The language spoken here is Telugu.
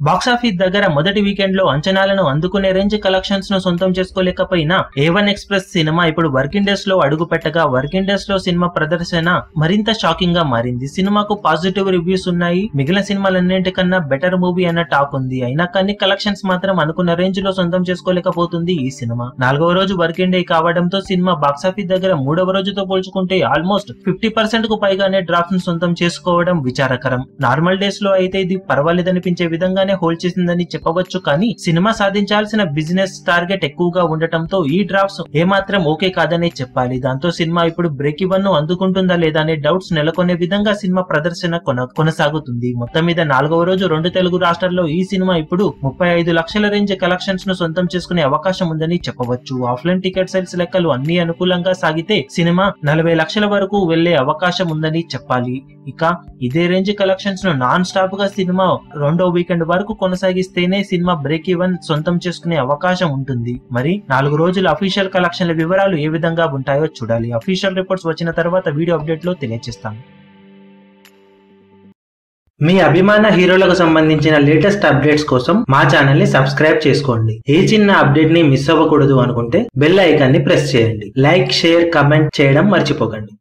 బాక్సాఫీస్ దగ్గర మొదటి వీకెండ్ లో అంచనాలను అందుకునే రేంజ్ కలెక్షన్స్ ను సొంతం చేసుకోలేకపోయినా ఏ వన్ ఎక్స్ప్రెస్ సినిమా ఇప్పుడు వర్కింగ్ డేస్ లో అడుగు పెట్టగా వర్కింగ్ డేస్ లో సినిమా ప్రదర్శన మరింత షాకింగ్ గా మారింది సినిమాకు పాజిటివ్ రివ్యూస్ ఉన్నాయి మిగిలిన సినిమాలన్నింటికన్నా బెటర్ మూవీ అన్న టాక్ ఉంది అయినా కానీ కలెక్షన్స్ మాత్రం అనుకున్న రేంజ్ లో సొంతం చేసుకోలేకపోతుంది ఈ సినిమా నాలుగవ రోజు వర్కింగ్ డే కావడంతో సినిమా బాక్సాఫీస్ దగ్గర మూడవ రోజుతో పోల్చుకుంటే ఆల్మోస్ట్ ఫిఫ్టీ పర్సెంట్ కు పైగానే డ్రాప్స్ ను సొంతం చేసుకోవడం విచారకరం నార్మల్ డేస్ లో అయితే ఇది పర్వాలేదనిపించే విధంగానే హోల్డ్ చేసిందని చెప్పవచ్చు కానీ సినిమా సాధించాల్సిన బిజినెస్ టార్గెట్ ఎక్కువగా ఉండటంతో ఈ డ్రాప్స్ ఏమాత్రం ఓకే కాదనే చెప్పాలి దాంతో సినిమా ఇప్పుడు బ్రేక్ ఇవన్ ను అందుకుంటుందా లేదా అనే డౌట్స్ నెలకొనే విధంగా సినిమా ప్రదర్శన కొన కొనసాగుతుంది మొత్తం మీద నాలుగవ రోజు రెండు తెలుగు రాష్ట్రాల్లో ఈ సినిమా ఇప్పుడు ముప్పై ఐదు లక్షల రేంజ్ కలెక్షన్స్ ను సొంతం చేసుకునే అవకాశం ఉందని చెప్పవచ్చు ఆఫ్లైన్ టికెట్ సేల్స్ లెక్కలు అన్ని అనుకూలంగా సాగితే సినిమా నలభై లక్షల వరకు వెళ్లే అవకాశం ఉందని చెప్పాలి ఇక ఇదే రేంజ్ కలెక్షన్స్ ను నాన్ స్టాప్ గా సినిమా రెండో వీకెండ్ వరకు కొనసాగిస్తేనే సినిమా బ్రేక్ ఈవెన్ సొంతం చేసుకునే అవకాశం ఉంటుంది మరి నాలుగు రోజుల అఫీషియల్ కలెక్షన్ల వివరాలు ఏ విధంగా ఉంటాయో చూడాలి అఫీషియల్ రిపోర్ట్స్ వచ్చిన తర్వాత వీడియో అప్డేట్ లో తెలియజేస్తాం మీ అభిమాన హీరోలకు సంబంధించిన లేటెస్ట్ అప్డేట్స్ కోసం మా ఛానల్ ని సబ్స్క్రైబ్ చేసుకోండి ఏ చిన్న అప్డేట్ ని మిస్ అవ్వకూడదు అనుకుంటే బెల్ ఐకాన్ ని ప్రెస్ చేయండి లైక్ షేర్ కమెంట్ చేయడం మర్చిపోకండి